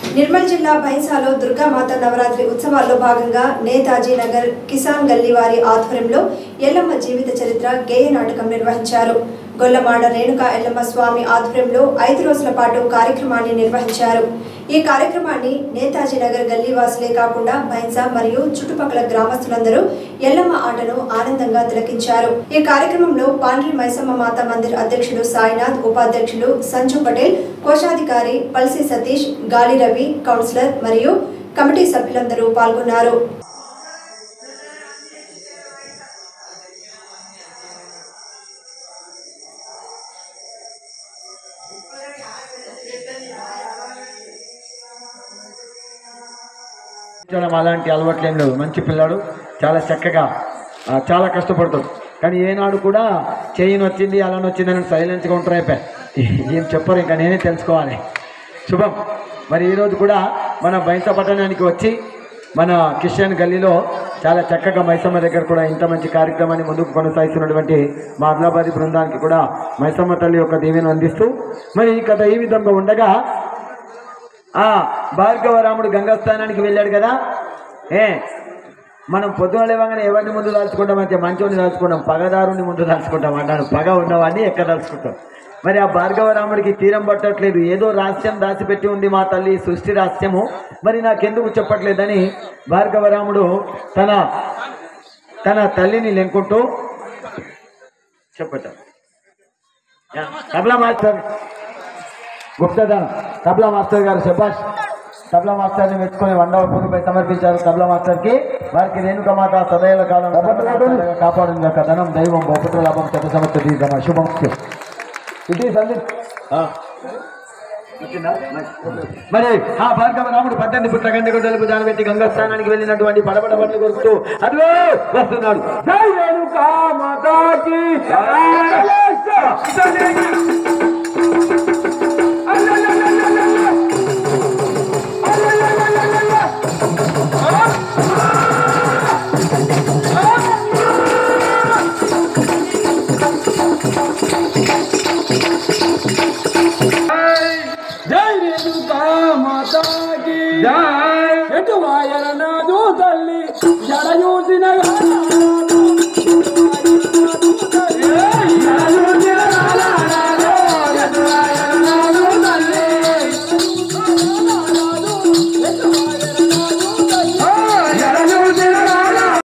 నిర్మల్ జిల్లా భైంసాలో దుర్గామాత నవరాత్రి ఉత్సవాల్లో భాగంగా నేతాజీ నగర్ కిసాన్ గల్లీ వారి ఆధ్వర్యంలో ఎల్లమ్మ జీవిత చరిత్ర గేయ నాటకం నిర్వహించారు గొల్లమాడ రేణుకా ఎల్లమ్మ స్వామి ఆధ్వర్యంలో ఐదు రోజుల పాటు కార్యక్రమాన్ని నిర్వహించారు ఈ కార్యక్రమాన్ని నేతాజీ నగర్ గల్లీ వాసులే కాకుండా భైంసా మరియు చుట్టుపక్కల గ్రామస్తులందరూ ఎల్లమ్మ ఆటను ఆనందంగా తిలకించారు ఈ కార్యక్రమంలో పాండ్రి మైసమ్మ మాత మందిర్ అధ్యక్షుడు సాయినాథ్ ఉపాధ్యక్షులు సంజు పటేల్ కోశాధికారి పల్సి సతీష్ గాలి రవి కౌన్సిలర్ మరియు కమిటీ సభ్యులందరూ పాల్గొన్నారు చేయడం అలాంటి అలవాట్లేం లేవు మంచి పిల్లాడు చాలా చక్కగా ఆ, చాలా కష్టపడతాడు కానీ ఏనాడు కూడా చేయని వచ్చింది అలా వచ్చింది అని సైలెన్స్గా ఉంటారు అయిపోయి ఏం చెప్పరు ఇంకా నేనే తెలుసుకోవాలి శుభం మరి ఈరోజు కూడా మన బైంస పట్టణానికి వచ్చి మన కిషన్ గల్లీలో చాలా చక్కగా మైసమ్మ దగ్గర కూడా ఇంత మంచి కార్యక్రమాన్ని ముందుకు కొనసాగిస్తున్నటువంటి మా ఆదిలాబాదీ బృందానికి కూడా మైసమ్మ తల్లి యొక్క దీవెను అందిస్తూ మరి ఈ కథ ఈ విధంగా ఉండగా ఆ భార్గవ రాముడు గంగాస్థానానికి వెళ్ళాడు కదా ఏ మనం పొద్దున లేవగానే ఎవరిని ముందు దాల్చుకుంటాం అంటే మంచోని దాల్చుకుంటాం పగదారుని ముందు దాల్చుకుంటాం అంటాను పగ ఉన్నవాడిని ఎక్కడ దాల్చుకుంటాం మరి ఆ భార్గవ రాముడికి తీరం పట్టట్లేదు ఏదో రహస్యం దాచిపెట్టి ఉంది మా తల్లి సృష్టి రహస్యము మరి నాకెందుకు చెప్పట్లేదని భార్గవ రాముడు తన తన తల్లిని లెంకుంటూ చెప్పట తబలా మాస్టర్ గుప్తదాన్ తబలా మాస్టర్ గారు శబాష్ తబలా మాస్టర్ని మెచ్చుకొని వండవ పూర్తిపై సమర్పించారు తబలా మాస్టర్కి వారికి రేణుక మాత సదైవ కాలం కాపాడు యొక్క ధనం దైవం బహుపుత్ర లాభం శత సమర్థ దీర్ఘమ శుభం ఇది సందీప్ మరి ఆ భార్గవ రాముడు పద్దెనిమిది పుట్ల గంట గుడ్డలకు దానబెట్టి గంగా స్నానానికి వెళ్ళినటువంటి పడబడ బండ్లు కొరుకుతూ అదిగో వస్తున్నాడు జై రేణుకా మాతాకి జై.